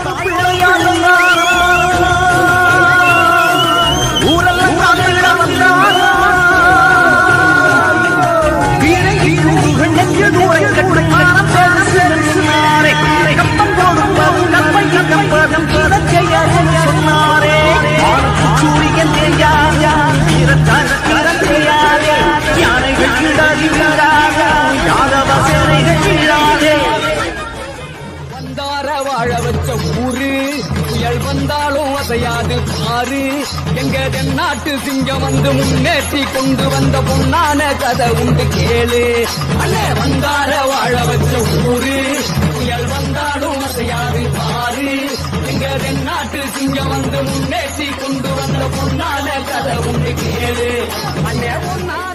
தாயோடு பிள்ளையாக ஊரெல்லாம் காத்திட வந்தார் வீணை கூறுகள் நெஞ்சில் ஊரை கட்டும் மானம் பேசினாரே கப்பம் கொடுப்பதும் கப்பை கப்பதும் கிடச் செய்யவும் சொன்னாரே வானத்துச் சூரியன் தெரியாதா வீரத்தான தெரியாதே யானைகள் கிடாதி விடாதா யாதவ சேனைகள் கீழாதே வந்தார வாழ வச்ச ஊரு புயல் வந்தாலும் அசையாது பாரு எங்க தென்னாட்டு சிங்கம் வந்து முன்னேற்றி கொண்டு வந்த பொன்னான கதை உண்டு கேளு அண்ணே வந்தார வாழ வச்ச ஊரு புயல் வந்தாலும் அசையாது பாரு எங்க தென்னாட்டு சிங்கம் வந்து முன்னேற்றி கொண்டு வந்த பொன்னான கதை உண்டு கேளு அண்ணே பொன்னான